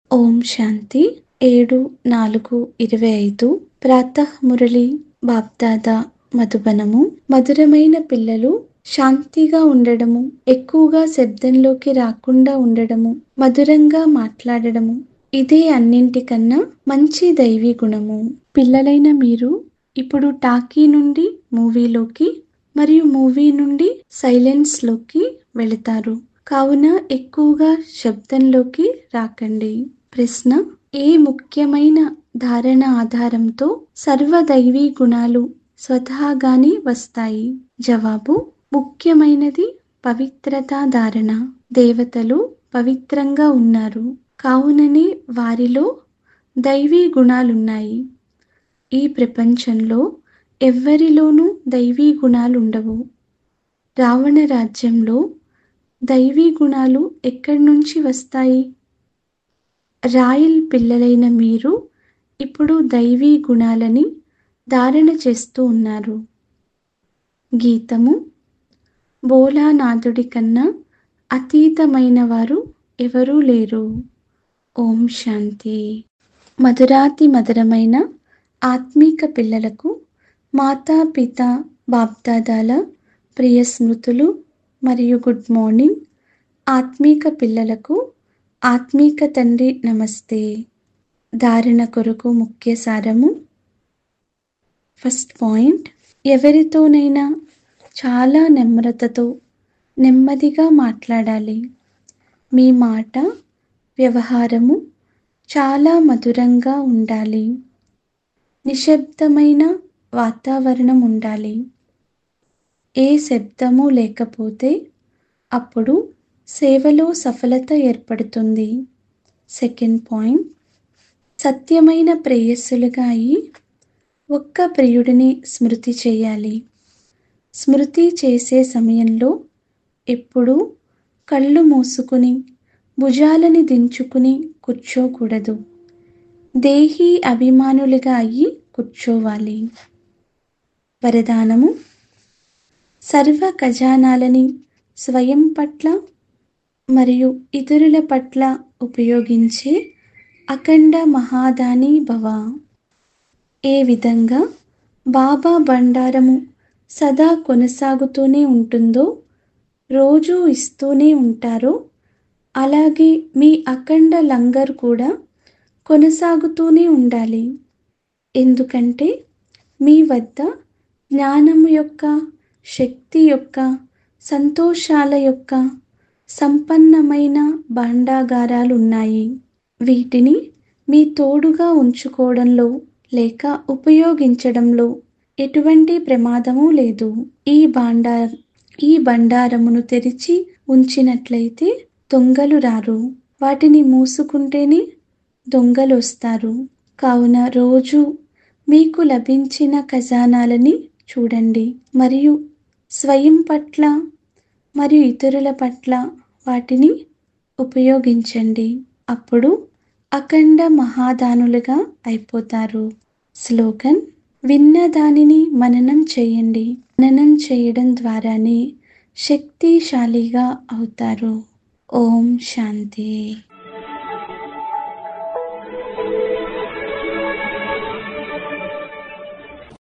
ఓం శాంతి ఏడు నాలుగు ఇరవై ఐదు ప్రాతః మురళి బాప్దాద మధుబనము మధురమైన పిల్లలు శాంతిగా ఉండడము ఎక్కువగా శబ్దంలోకి రాకుండా ఉండడము మధురంగా మాట్లాడడము ఇదే అన్నింటికన్నా మంచి దైవీ గుణము పిల్లలైన మీరు ఇప్పుడు టాకీ నుండి మూవీలోకి మరియు మూవీ నుండి సైలెన్స్ లోకి వెళతారు కావున ఎక్కువగా శబ్దంలోకి రాకండి ప్రశ్న ఏ ముఖ్యమైన ధారణ ఆధారంతో సర్వదైవీ గుణాలు స్వతహాగానే వస్తాయి జవాబు ముఖ్యమైనది పవిత్రత ధారణ దేవతలు పవిత్రంగా ఉన్నారు కావుననే వారిలో దైవీ గుణాలున్నాయి ఈ ప్రపంచంలో ఎవ్వరిలోనూ దైవీ గుణాలుండవు రావణ రాజ్యంలో దైవీ గుణాలు ఎక్కడి నుంచి వస్తాయి రాయల్ పిల్లలైన మీరు ఇప్పుడు దైవీ గుణాలని ధారణ చేస్తూ ఉన్నారు గీతము బోలానాథుడి కన్నా అతీతమైన వారు ఎవరూ లేరు ఓం శాంతి మధురాతి మధురమైన ఆత్మీక పిల్లలకు మాతాపిత బాప్దాదాల ప్రియ స్మృతులు మరియు గుడ్ మార్నింగ్ ఆత్మీక పిల్లలకు ఆత్మీక తండ్రి నమస్తే ధారణ కొరకు ముఖ్య సారము ఫస్ట్ పాయింట్ ఎవరితోనైనా చాలా నెమ్మరతతో నెమ్మదిగా మాట్లాడాలి మీ మాట వ్యవహారము చాలా మధురంగా ఉండాలి నిశ్శబ్దమైన వాతావరణం ఉండాలి ఏ శబ్దము లేకపోతే అప్పుడు సేవలో సఫలత ఏర్పడుతుంది సెకండ్ పాయింట్ సత్యమైన ప్రేయస్సులుగా అయి ఒక్క ప్రియుడిని స్మృతి చేయాలి స్మృతి చేసే సమయంలో ఎప్పుడూ కళ్ళు మూసుకుని భుజాలని దించుకుని కూర్చోకూడదు దేహీ అభిమానులుగా అయ్యి కూర్చోవాలి వరదానము సర్వ ఖజానాలని స్వయం పట్ల మరియు ఇతరుల పట్ల ఉపయోగించే అఖండ మహాదాని భవ ఏ విధంగా బాబా బండారము సదా కొనసాగుతూనే ఉంటుందో రోజూ ఇస్తూనే ఉంటారో అలాగే మీ అఖండ లంగర్ కూడా కొనసాగుతూనే ఉండాలి ఎందుకంటే మీ వద్ద జ్ఞానము యొక్క శక్తి యొక్క సంతోషాల యొక్క సంపన్నమైన భాండాగారాలు ఉన్నాయి వీటిని మీ తోడుగా ఉంచుకోవడంలో లేక ఉపయోగించడంలో ఎటువంటి ప్రమాదము లేదు ఈ భాండా ఈ బండారమును తెరిచి ఉంచినట్లయితే దొంగలు రారు వాటిని మూసుకుంటేనే దొంగలు వస్తారు కావున రోజు మీకు లభించిన ఖజానాలని చూడండి మరియు స్వయం పట్ల మరియు ఇతరుల పట్ల వాటిని ఉపయోగించండి అప్పుడు అఖండ మహాదానులుగా అయిపోతారు స్లోగన్ విన్న దానిని మననం చేయండి మననం చేయడం ద్వారానే శక్తిశాలిగా అవుతారు ఓం శాంతి